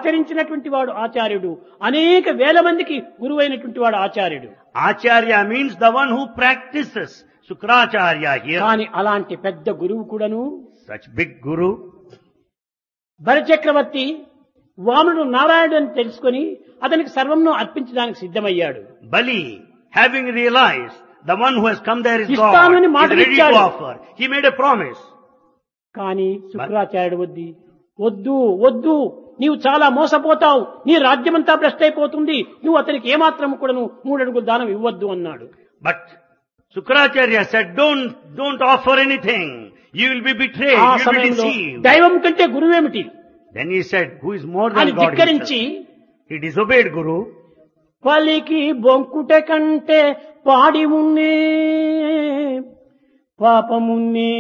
ఆచరించినటువంటి వాడు ఆచార్యుడు అనేక వేల మందికి గురువైనటువంటి వాడు ఆచార్యుడు Acharya means the one who practices. Sukracharya here, కానీ అలాంటి పెద్ద గురువు కూడాను such big guru, భరచక్రవర్తి వామనుడు నారాయణుడు అని తెలుసుకొని అతనికి సర్వంను అర్పించడానికి సిద్ధమయ్యాడు Bali, having realized the one who has come there is God, ఇస్తానని is మాట ready to ఇచ్చాడు. offer. He made a promise. కానీ శుక్రాచార్యుడు వద్ది వద్దు వద్దు నీవు చాలా మోసపోతావు నీ రాజ్యమంతా భ్రష్ట్ అయిపోతుంది నువ్వు అతనికి ఏమాత్రం కూడా నువ్వు మూడడుగులు దానం ఇవ్వద్దు అన్నాడు But Sukracharya said, don't, don't offer anything. You will be betrayed, ఆ you will be సమయంలో deceived. దైవం కంటే గురువేమిటి Then he said, who is more అని than God ధిక్కరించి himself? He disobeyed Guru. పలికి బొంకుట కంటే పాడి ఉన్నే పాపమున్నే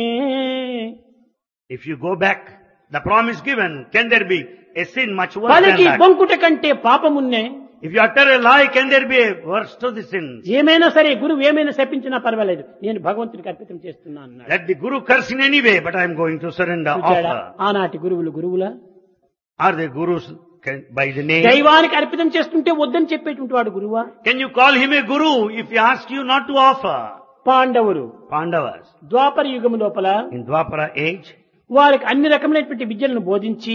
If you go back, the promise given, can there be a sin much worse than పలికి that? బొంకుట కంటే పాపమున్నే If you utter a lie, can there be a worse to the sin? ఏమైనా సరే గురువు ఏమైనా శపించినా పర్వాలేదు నేను భగవంతుడికి అర్పితం చేస్తున్నా అన్నాడు Let the Guru curse in any way, but I am going to surrender చూచాడా? offer. ఆనాటి గురువులు గురువులా Are they Gurus can, by the name? దైవానికి అర్పితం చేస్తుంటే వద్దని చెప్పేటువంటి వాడు గురువా Can you call him a Guru if he asks you not to offer? పాండవులు Pandavas. ద్వాపర యుగం లోపల In Dwapara age, వారికి అన్ని రకమైనటువంటి విద్యలను బోధించి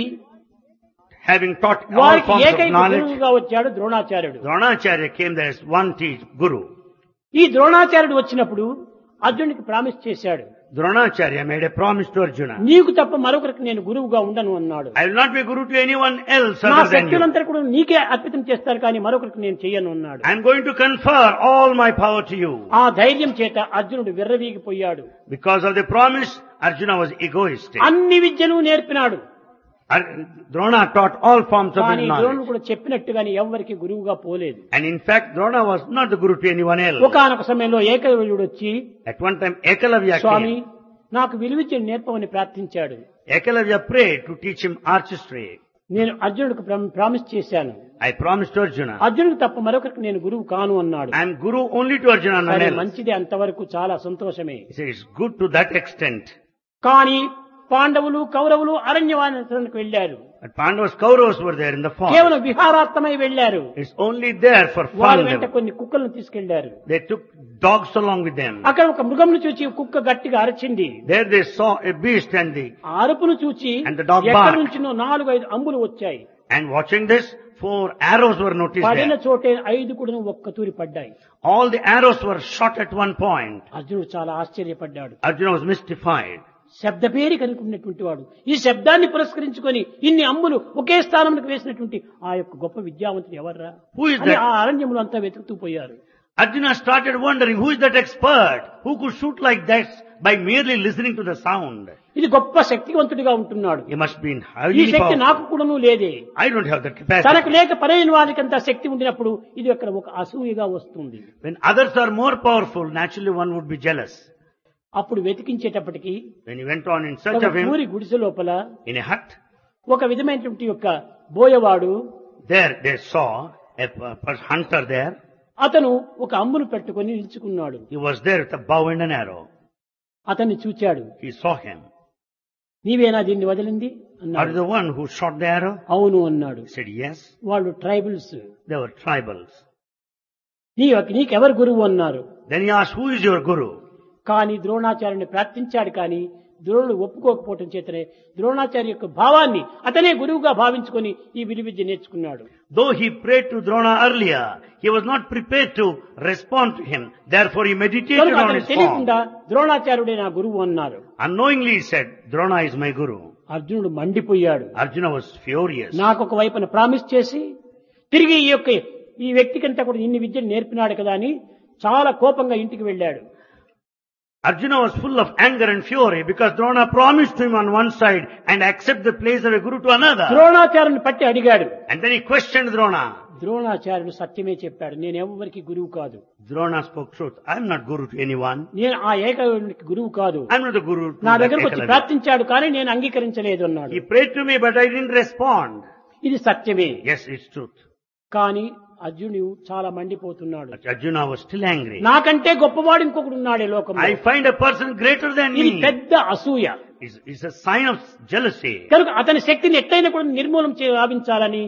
having taught all వారికి forms of ఏకైక knowledge, గురువుగా వచ్చాడు ద్రోణాచార్యుడు Dronacharya came there as one teach Guru. ఈ ద్రోణాచార్యుడు వచ్చినప్పుడు అర్జునుడికి ప్రామిస్ చేశాడు Dronacharya made a promise to Arjuna. నీకు తప్ప మరొకరికి నేను గురువుగా ఉండను అన్నాడు I will not be Guru to anyone else నా other than you. శక్తులంతా కూడా నీకే అర్పితం చేస్తారు కానీ మరొకరికి నేను చెయ్యను అన్నాడు I am going to confer all my power to you. ఆ ధైర్యం చేత అర్జునుడు విర్రవీగిపోయాడు Because of the promise, Arjuna was egoistic. అన్ని విద్యను నేర్పినాడు Ar- Drona taught all forms of కానీ ద్రోణుడు knowledge. కూడా చెప్పినట్టుగాని ఎవరికి గురువుగా పోలేదు And in fact, Drona was not the Guru to anyone else. ఒకనొక సమయంలో ఏకలవ్యుడు వచ్చి At one time, Ekalavya Swamy came. నాకు విలువించిన నేర్పమని ప్రార్థించాడు Ekalavya prayed to teach him artistry. నేను అర్జునుడికి ప్రా- ప్రామిస్ చేశాను I promised to Arjuna. అర్జునుడికి తప్ప మరొకరికి నేను గురువు కాను అన్నాడు I am Guru only to Arjuna, none సరే else. మంచిదే అంతవరకు చాలా సంతోషమే He said, it's good to that extent. కానీ పాండవులు కౌరవులు అరణ్యవానికి వెళ్లారు But Pandavas, Kauravas were there in the forest. కేవలం విహారార్థమై వెళ్లారు It's only there for వారి fun. వెంట level. కొన్ని కుక్కలను తీసుకెళ్లారు They took dogs along with them. అక్కడ ఒక మృగంను చూచి కుక్క గట్టిగా అరచింది There they saw a beast and the, ఆ అరుపును చూచి And the dog ఎక్కడి barked. నుంచినో నాలుగు ఐదు అంబులు వచ్చాయి and watching this, four arrows were noticed పడిన there. చోటే ఐదు కూడా ఒక్క తూరి పడ్డాయి All the arrows were shot at one point. అర్జునుడు చాలా ఆశ్చర్యపడ్డాడు Arjuna was mystified. శబ్దపేరి కనుకున్నటువంటి వాడు ఈ శబ్దాన్ని పురస్కరించుకొని ఇన్ని అమ్ములు ఒకే స్థానంలోకి వేసినటువంటి ఆ యొక్క గొప్ప విద్యావంతుడు ఎవర్రా Who is అని that? ఆ అరణ్యములు అంతా వెతుకుతూ పోయారు Arjuna started wondering, who is that expert who could shoot like that by merely listening to the sound? ఇది గొప్ప శక్తివంతుడిగా ఉంటున్నాడు He must be ఈ highly శక్తి powerful. నాకు కూడాను లేదే I don't have that తనకు capacity. లేక పరైన వారికంత శక్తి ఉండినప్పుడు ఇది అక్కడ ఒక అసూయగా వస్తుంది When others are more powerful, naturally one would be jealous. అప్పుడు వెతికించేటప్పటికి When he went on in search ఒక of him ఊరి గుడిసె లోపల in a hut, ఒక విధమైనటువంటి యొక్క బోయవాడు there they saw a p- p- hunter there. అతను ఒక అంబును పెట్టుకొని నిలుచుకున్నాడు He was there with a bow and an arrow. అతన్ని చూచాడు He saw him. నీవేనా దీన్ని వదిలింది Are you అన్నాడు the one who shot the arrow? అవును అన్నాడు He said, yes. వాళ్ళు ట్రైబల్స్ They were tribals. నీ నీకెవరు గురువు అన్నారు Then he asked, who is your guru? కానీ ద్రోణాచార్యుని ప్రార్థించాడు కానీ ద్రోణుడు ఒప్పుకోకపోవటం చేతనే ద్రోణాచార్య యొక్క భావాన్ని అతనే గురువుగా భావించుకొని ఈ విలువిద్య నేర్చుకున్నాడు Though he prayed to Drona earlier, he was not prepared to respond to him. Therefore he meditated కనుక on అతను his form. తెలియకుండా ద్రోణాచార్యుడే నా గురువు అన్నారు Unknowingly he said, Drona is my guru. అర్జునుడు మండిపోయాడు Arjuna was furious. నాకు ఒక వైపున ప్రామిస్ చేసి తిరిగి ఈ యొక్క ఈ వ్యక్తికంతా కూడా ఇన్ని విద్యలు నేర్పినాడు కదా అని చాలా కోపంగా ఇంటికి వెళ్ళాడు Arjuna was full of anger and fury because Drona promised him on one side and accept the place of a guru to another. ద్రోణాచార్యుని పట్టి అడిగాడు And then he questioned Drona. ద్రోణాచార్యుడు సత్యమే చెప్పాడు నేను ఎవరికి గురువు కాదు Drona spoke truth. I am not guru to anyone. నేను ఆ ఏకైక గురువు కాదు I am not the guru to నా that దగ్గరకు వచ్చి Ekalavya. ప్రార్థించాడు కానీ నేను అంగీకరించలేదు అన్నాడు He prayed to me but I didn't respond. ఇది సత్యమే Yes, it's truth. కానీ అర్జునుడు చాలా మండిపోతున్నాడు But Arjuna was still angry. నాకంటే గొప్పవాడు ఇంకొకడు ఉన్నాడే లోకంలో I find a person greater than ఇది me. పెద్ద అసూయ It's, it's a sign of jealousy. కనుక అతని శక్తిని ఎట్టయినా కూడా నిర్మూలం చే భావించాలని